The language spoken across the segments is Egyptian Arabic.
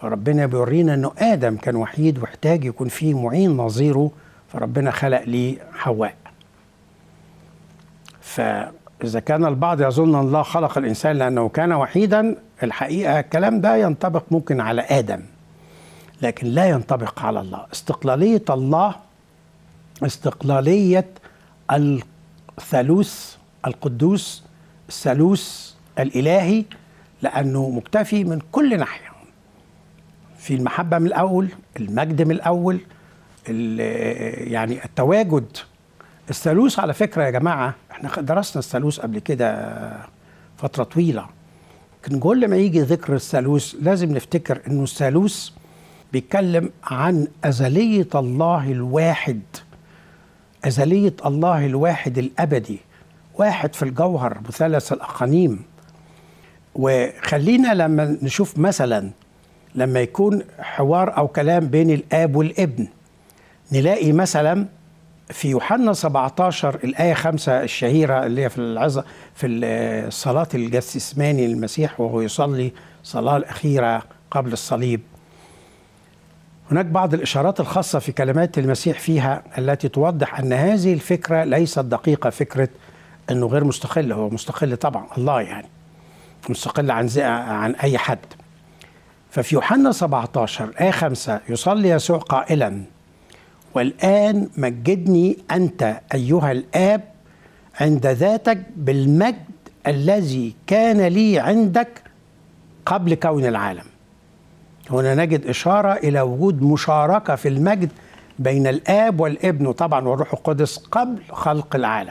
فربنا بيورينا انه ادم كان وحيد واحتاج يكون فيه معين نظيره فربنا خلق ليه حواء فاذا كان البعض يظن ان الله خلق الانسان لانه كان وحيدا الحقيقه الكلام ده ينطبق ممكن على ادم لكن لا ينطبق على الله استقلاليه الله استقلاليه الثالوث القدوس الثالوث الالهي لانه مكتفي من كل ناحيه في المحبه من الاول المجد من الاول يعني التواجد الثالوث على فكره يا جماعه احنا درسنا الثالوث قبل كده فتره طويله لكن كل ما يجي ذكر الثالوث لازم نفتكر انه الثالوث بيتكلم عن ازليه الله الواحد ازليه الله الواحد الابدي واحد في الجوهر مثلث الاقانيم وخلينا لما نشوف مثلا لما يكون حوار او كلام بين الاب والابن نلاقي مثلا في يوحنا 17 الآية 5 الشهيرة اللي هي في العظة في الصلاة الجسماني للمسيح وهو يصلي الصلاة الأخيرة قبل الصليب هناك بعض الإشارات الخاصة في كلمات المسيح فيها التي توضح أن هذه الفكرة ليست دقيقة فكرة أنه غير مستقل هو مستقل طبعا الله يعني مستقل عن عن أي حد ففي يوحنا 17 آية 5 يصلي يسوع قائلا والآن مجدني أنت أيها الآب عند ذاتك بالمجد الذي كان لي عندك قبل كون العالم هنا نجد إشارة إلى وجود مشاركة في المجد بين الآب والابن وطبعا والروح القدس قبل خلق العالم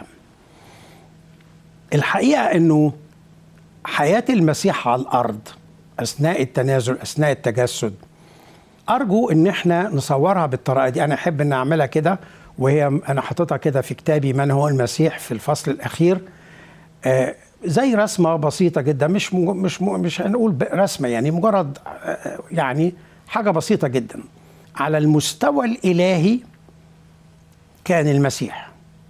الحقيقة أنه حياة المسيح على الأرض أثناء التنازل أثناء التجسد ارجو ان احنا نصورها بالطريقه دي انا احب ان اعملها كده وهي انا حاططها كده في كتابي من هو المسيح في الفصل الاخير آه زي رسمه بسيطه جدا مش مج... مش م... مش هنقول رسمه يعني مجرد آه يعني حاجه بسيطه جدا على المستوى الالهي كان المسيح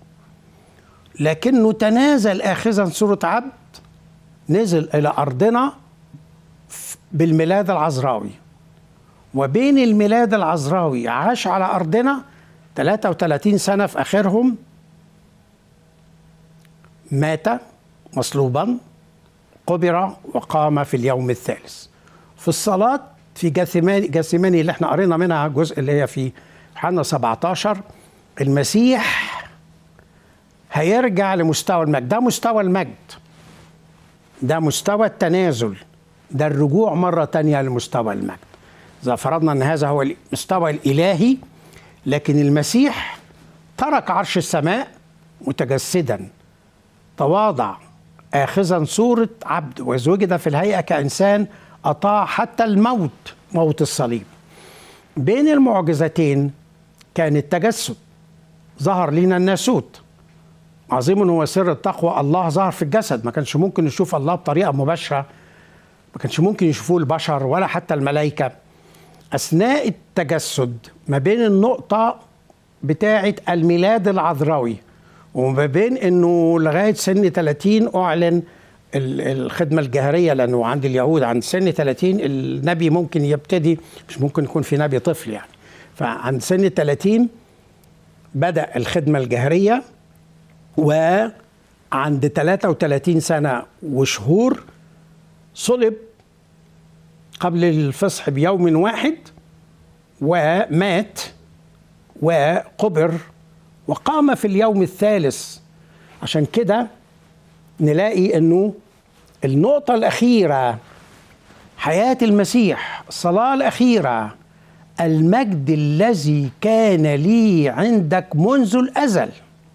لكنه تنازل اخذا صوره عبد نزل الى ارضنا بالميلاد العذراوي وبين الميلاد العذراوي عاش على أرضنا 33 سنة في آخرهم مات مصلوبا قبر وقام في اليوم الثالث في الصلاة في جاثماني جاثماني اللي احنا قرينا منها الجزء اللي هي في يوحنا 17 المسيح هيرجع لمستوى المجد ده مستوى المجد ده مستوى التنازل ده الرجوع مرة تانية لمستوى المجد إذا فرضنا أن هذا هو المستوى الإلهي لكن المسيح ترك عرش السماء متجسدا تواضع آخذا صورة عبد وإذ وجد في الهيئة كإنسان أطاع حتى الموت موت الصليب بين المعجزتين كان التجسد ظهر لنا الناسوت عظيم هو سر التقوى الله ظهر في الجسد ما كانش ممكن نشوف الله بطريقة مباشرة ما كانش ممكن يشوفوه البشر ولا حتى الملائكة اثناء التجسد ما بين النقطه بتاعه الميلاد العذراوي وما بين انه لغايه سن 30 اعلن الخدمه الجهريه لانه عند اليهود عند سن 30 النبي ممكن يبتدي مش ممكن يكون في نبي طفل يعني فعند سن 30 بدا الخدمه الجهريه وعند 33 سنه وشهور صلب قبل الفصح بيوم واحد ومات وقبر وقام في اليوم الثالث عشان كده نلاقي انه النقطة الأخيرة حياة المسيح الصلاة الأخيرة المجد الذي كان لي عندك منذ الأزل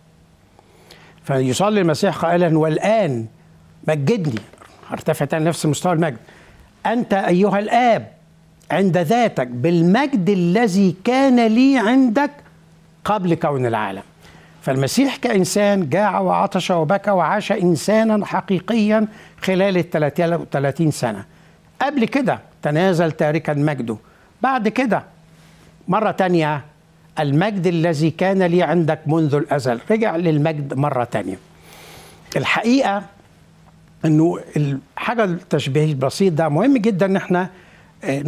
فيصلي المسيح قائلا والآن مجدني ارتفع تاني نفس مستوى المجد أنت أيها الآب عند ذاتك بالمجد الذي كان لي عندك قبل كون العالم فالمسيح كإنسان جاع وعطش وبكى وعاش إنسانا حقيقيا خلال ال 30 سنة قبل كده تنازل تاركا مجده بعد كده مرة تانية المجد الذي كان لي عندك منذ الأزل رجع للمجد مرة تانية الحقيقة انه الحاجة التشبيه البسيط ده مهم جدا ان احنا